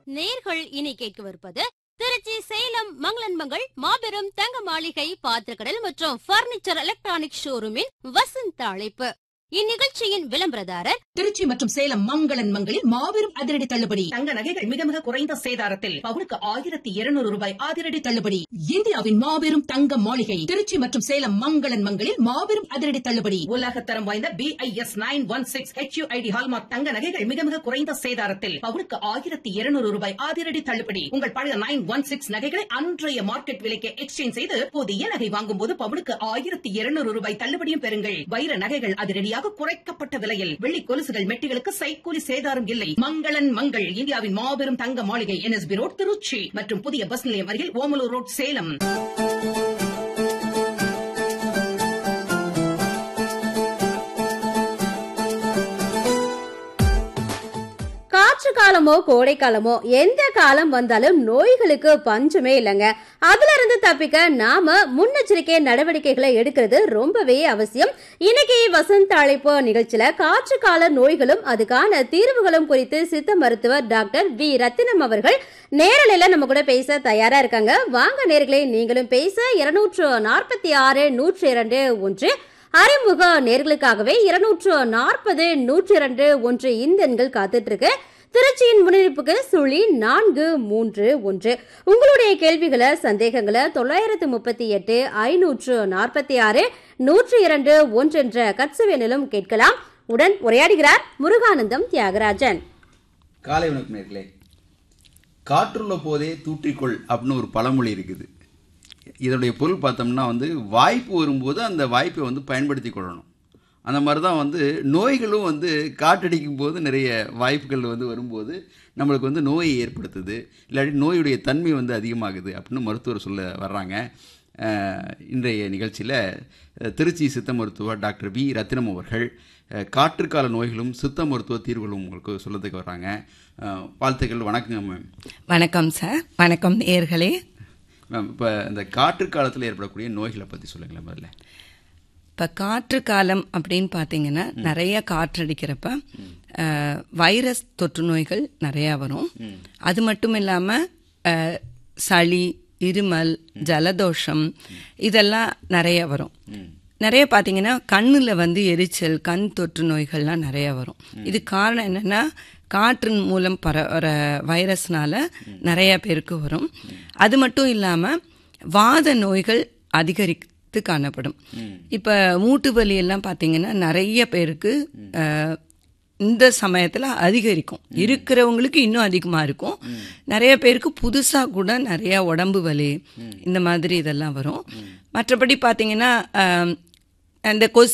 நேர்கள் இனி கேட்கவிருப்பது திருச்சி சேலம் மங்களன்மங்கள் மாபெரும் தங்க மாளிகை பாத்திரக்கடல் மற்றும் பர்னிச்சர் எலக்ட்ரானிக் ஷோரூமின் வசந்த அழைப்பு இந்நிகழ்ச்சியின் விளம்பரதாரர் திருச்சி மற்றும் சேலம் மங்களன் மங்களில் மாபெரும் அதிரடி தள்ளுபடி தங்க நகைகள் மிக மிக குறைந்த சேதாரத்தில் பவுனுக்கு ஆயிரத்தி இருநூறு ரூபாய் அதிரடி தள்ளுபடி இந்தியாவின் மாபெரும் தங்க மாளிகை திருச்சி மற்றும் சேலம் மங்களன் மங்களில் மாபெரும் அதிரடி தள்ளுபடி உலகத்தரம் வாய்ந்த BIS nine one six HUID hallmark தங்க நகைகள் மிக மிக குறைந்த சேதாரத்தில் பவுனுக்கு ஆயிரத்தி இருநூறு ரூபாய் அதிரடி தள்ளுபடி உங்கள் பழைய நைன் ஒன் சிக்ஸ் நகைகளை அன்றைய மார்க்கெட் விலைக்கு எக்ஸ்சேஞ்ச் செய்து புதிய நகை வாங்கும் போது பவுனுக்கு ஆயிரத்தி இருநூறு ரூபாய் தள்ளுபடியும் பெறுங்கள் வைர நகைகள் அதிரடியாக குறைக்கப்பட்ட விலையில் வெள்ளி கொலுசுகள் மெட்டிகளுக்கு சைக்கூலி சேதாரம் இல்லை மங்களன் மங்கள் இந்தியாவின் மாபெரும் தங்க மாளிகை என்எஸ்பி ரோட் திருச்சி மற்றும் புதிய பஸ் நிலையம் அருகில் ஓமலூர் ரோட் சேலம் காற்று காலமோ கோடை காலமோ எந்த காலம் வந்தாலும் நோய்களுக்கு பஞ்சமே இல்லைங்க அதுல இருந்து தப்பிக்க நாம முன்னெச்சரிக்கை நடவடிக்கைகளை எடுக்கிறது ரொம்பவே அவசியம் இன்னைக்கு வசந்த அழைப்பு நிகழ்ச்சியில காற்று கால நோய்களும் அதுக்கான தீர்வுகளும் குறித்து சித்த மருத்துவர் டாக்டர் வி ரத்தினம் அவர்கள் நேரலையில நம்ம கூட பேச தயாரா இருக்காங்க வாங்க நேர்களே நீங்களும் பேச இருநூற்று நாற்பத்தி ஆறு நூற்றி இரண்டு ஒன்று அறிமுக நேர்களுக்காகவே இருநூற்று நாற்பது நூற்றி இரண்டு ஒன்று இந்த எண்கள் காத்துட்டு இருக்கு திருச்சியின் முன்னெடுப்புக்கு சுழி நான்கு மூன்று ஒன்று உங்களுடைய கேள்விகளை சந்தேகங்களை தொள்ளாயிரத்து முப்பத்தி எட்டு ஐநூற்று நாற்பத்தி ஆறு நூற்றி இரண்டு ஒன்று என்ற கட்சவேனிலும் கேட்கலாம் உடன் உரையாடுகிறார் முருகானந்தம் தியாகராஜன் காலை வணக்கம் நேர்களே காற்றுள்ள போதே தூற்றிக்கொள் அப்படின்னு ஒரு பழமொழி இருக்குது இதனுடைய பொருள் பார்த்தோம்னா வந்து வாய்ப்பு வரும்போது அந்த வாய்ப்பை வந்து பயன்படுத்தி கொள்ளணும் அந்த மாதிரி தான் வந்து நோய்களும் வந்து காற்றடிக்கும் போது நிறைய வாய்ப்புகள் வந்து வரும்போது நம்மளுக்கு வந்து நோயை ஏற்படுத்துது இல்லாட்டி நோயுடைய தன்மை வந்து அதிகமாகுது அப்படின்னு மருத்துவர் சொல்ல வர்றாங்க அஹ், இன்றைய நிகழ்ச்சியில் அஹ், திருச்சி சித்த மருத்துவர் டாக்டர் வி ரத்தினம் அவர்கள் அஹ், காற்றுக்கால நோய்களும் சித்த மருத்துவ தீர்வுகளும் உங்களுக்கு சொல்லதுக்கு வர்றாங்க அஹ், வாழ்த்துக்கள் வணக்கங்க மேம் வணக்கம் சார் வணக்கம் நேர்களே மேம் இப்போ இந்த காற்று காலத்தில் ஏற்படக்கூடிய நோய்களை பற்றி சொல்லுங்களேன் முதல்ல இப்போ காற்று காலம் அப்படின்னு பார்த்தீங்கன்னா நிறைய காற்றடிக்கிறப்ப அஹ், வைரஸ் தொற்று நோய்கள் நிறையா வரும் அது மட்டும் இல்லாமல் சளி இருமல் ஜலதோஷம் இதெல்லாம் நிறைய வரும் நிறைய பார்த்தீங்கன்னா கண்ணில் வந்து எரிச்சல் கண் தொற்று நோய்கள்லாம் நிறைய வரும் இது காரணம் என்னன்னா காற்றின் மூலம் பரவற வைரஸ்னால நிறைய பேருக்கு வரும் அது மட்டும் இல்லாமல் வாத நோய்கள் அதிகரித்து காணப்படும் இப்போ மூட்டு வலி எல்லாம் பார்த்தீங்கன்னா நிறைய பேருக்கு அஹ், இந்த சமயத்தில் அதிகரிக்கும் இருக்கிறவங்களுக்கு இன்னும் அதிகமாக இருக்கும் நிறைய பேருக்கு புதுசாக கூட நிறைய உடம்பு வலி இந்த மாதிரி இதெல்லாம் வரும் மற்றபடி பார்த்தீங்கன்னா அஹ், அந்த கொசு